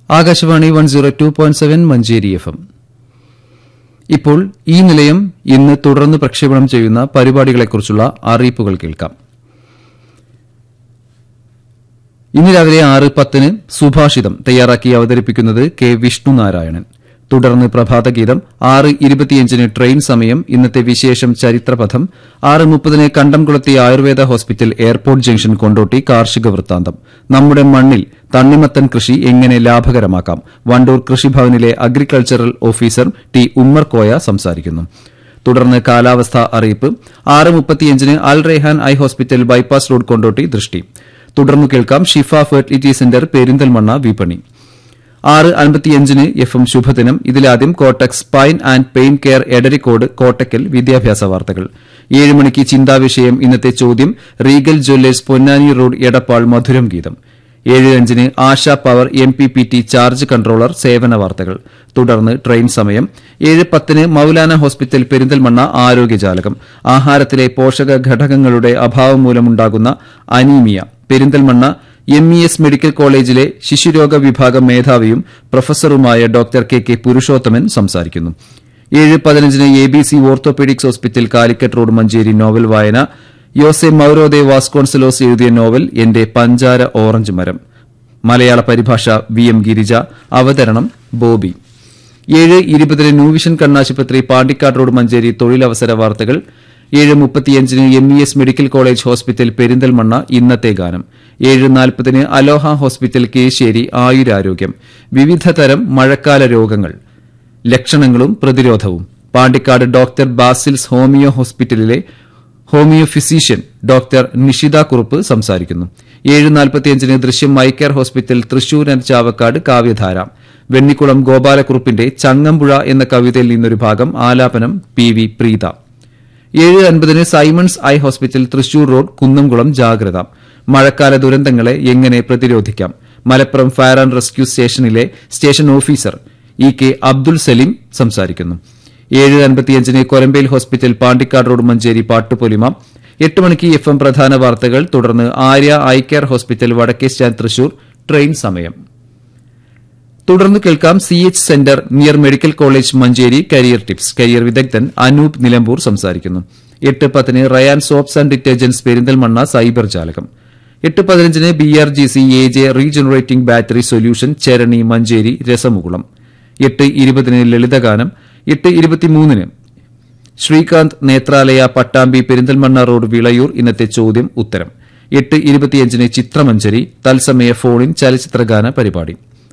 Akashvani one zero two point seven Manjeri F M ഇപ്പോൾ ഈ നിലയം ഇന്ന് തുടർന്ന് പ്രക്ഷേപണം ചെയ്യുന്ന പരിപാടികളെക്കുറിച്ചുള്ള അറിയിപ്പുകൾ കേൾക്കാം ഇന്ന് രാവിലെ ആറ് പത്തിന് സുഭാഷിതം തയ്യാറാക്കി അവതരിപ്പിക്കുന്നത് കെ വിഷ്ണുനാരായണൻ തുടർന്ന് പ്രഭാതഗീതം ആറ് ഇരുപത്തിയഞ്ചിന് ട്രെയിൻ സമയം ഇന്നത്തെ വിശേഷം ചരിത്രപഥം ആറ് മുപ്പതിന് Kandamkulathy Ayurveda hospital airport junction Kondotty കാർഷിക വൃത്താന്തം നമ്മുടെ മണ്ണിൽ തണ്ണിമത്തൻ കൃഷി എങ്ങനെ ലാഭകരമാക്കാം വണ്ടൂർ കൃഷിഭവനിലെ agricultural officer T Ummer Koya സംസാരിക്കുന്നു തുടർന്ന് കാലാവസ്ഥാ അറിയിപ്പ് ആറ് മുപ്പത്തിയഞ്ചിന് Al Rehan eye hospital bypass road Kondotty ദൃഷ്ടി തുടർന്ന് കേൾക്കാം ഷിഫ ഫെർട്ടിലിറ്റി സെന്റർ പെരിന്തൽമണ്ണ വിപണി ആറ് അൻപത്തിയഞ്ചിന് എഫ് എം ശുഭദിനം ഇതിലാദ്യം Kotak spine and pain care Edarikode Kottakkal വിദ്യാഭ്യാസ വാർത്തകൾ ഏഴ് മണിക്ക് ചിന്താവിഷയം ഇന്നത്തെ ചോദ്യം regal jewellers Ponnani road Edappal മധുരം ഗീതം ഏഴ് അഞ്ചിന് Asha power M P P T charge controller സേവന വാർത്തകൾ തുടർന്ന് ട്രെയിൻ സമയം ഏഴ് പത്തിന് മൌലാന ഹോസ്പിറ്റൽ പെരിന്തൽമണ്ണ ആരോഗ്യജാലകം ആഹാരത്തിലെ പോഷക ഘടകങ്ങളുടെ അഭാവം മൂലമുണ്ടാകുന്ന anaemia Perinthalmanna M E S medical കോളേജിലെ ശിശുരോഗ വിഭാഗം മേധാവിയും പ്രൊഫസറുമായ ഡോക്ടർ കെ കെ പുരുഷോത്തമൻ സംസാരിക്കുന്നു ഏഴ് പതിനഞ്ചിന് A B C orthopaedics hospital Calicut road Manjeri novel വായന യോസെ മൌരോദെ വാസ്കോൺസലോസ് എഴുതിയ നോവൽ എന്റെ പഞ്ചാര ഓറഞ്ച് മരം മലയാള പരിഭാഷ വി എം ഗിരിജ അവതരണം ബോബി ഏഴ് ഇരുപതിന് ന്യൂവിഷൻ കണ്ണാശുപത്രി പാണ്ടിക്കാട് റോഡ് മഞ്ചേരി തൊഴിലവസര വാർത്തകൾ ഏഴ് മുപ്പത്തിയഞ്ചിന് M E S medical college hospital Perinthalmanna ഇന്നത്തെ ഗാനം ഏഴ് നാൽപ്പതിന് അലോഹ ഹോസ്പിറ്റൽ കേശ്ശേരി ആയുരാരോഗ്യം വിവിധ തരം മഴക്കാല രോഗങ്ങൾ ലക്ഷണങ്ങളും പ്രതിരോധവും പാണ്ടിക്കാട് ഡോക്ടർ ബാസിൽസ് ഹോമിയോ ഹോസ്പിറ്റലിലെ homeo physician doctor Nishitha Kurup സംസാരിക്കുന്നു ഏഴ് നാൽപ്പത്തിയഞ്ചിന് ദൃശ്യം മൈക്കർ ഹോസ്പിറ്റൽ തൃശൂർ ആൻഡ് ചാവക്കാട് കാവ്യധാര വെണ്ണിക്കുളം ഗോപാലക്കുറുപ്പിന്റെ ചങ്ങമ്പുഴ എന്ന കവിതയിൽ നിന്നൊരു ഭാഗം ആലാപനം പി വി പ്രീത ഏഴ് അൻപതിന് Simons eye hospital Thrissur road Kunnamkulam ജാഗ്രത മഴക്കാല ദുരന്തങ്ങളെ എങ്ങനെ പ്രതിരോധിക്കാം മലപ്പുറം ഫയർ ആൻഡ് റെസ്ക്യൂ സ്റ്റേഷനിലെ station officer E K Abdul Saleem സംസാരിക്കുന്നു ഏഴ് അൻപത്തിയഞ്ചിന് കൊരമ്പേൽ ഹോസ്പിറ്റൽ പാണ്ടിക്കാട് റോഡ് മഞ്ചേരി പാട്ടുപൊലിമ എട്ട് മണിക്ക് എഫ് എം പ്രധാന വാർത്തകൾ തുടർന്ന് ആര്യ ഐ കെയർ ഹോസ്പിറ്റൽ വടക്കേ സ്റ്റാൻഡ് തൃശൂർ ട്രെയിൻ സമയം തുടർന്ന് കേൾക്കാം C H centre near medical college Manjeri career tips career വിദഗ്ധൻ അനൂപ് നിലമ്പൂർ സംസാരിക്കുന്നു എട്ട് പത്തിന് Ryan soaps and detergents Perinthalmanna cyber ജാലകം എട്ട് പതിനഞ്ചിന് B R G C A J regenerating battery solution ചരണി മഞ്ചേരി രസമുകുളം എട്ട് ഇരുപതിന് ലളിതഗാനം എട്ട് ഇരുപത്തിമൂന്നിന് ശ്രീകാന്ത് നേത്രാലയ പട്ടാമ്പി പെരിന്തൽമണ്ണ റോഡ് വിളയൂർ ഇന്നത്തെ ചോദ്യം ഉത്തരം എട്ട് ഇരുപത്തിയഞ്ചിന് ചിത്രമഞ്ചരി തത്സമയ ഫോണിൻ ചലച്ചിത്രഗാന പരിപാടി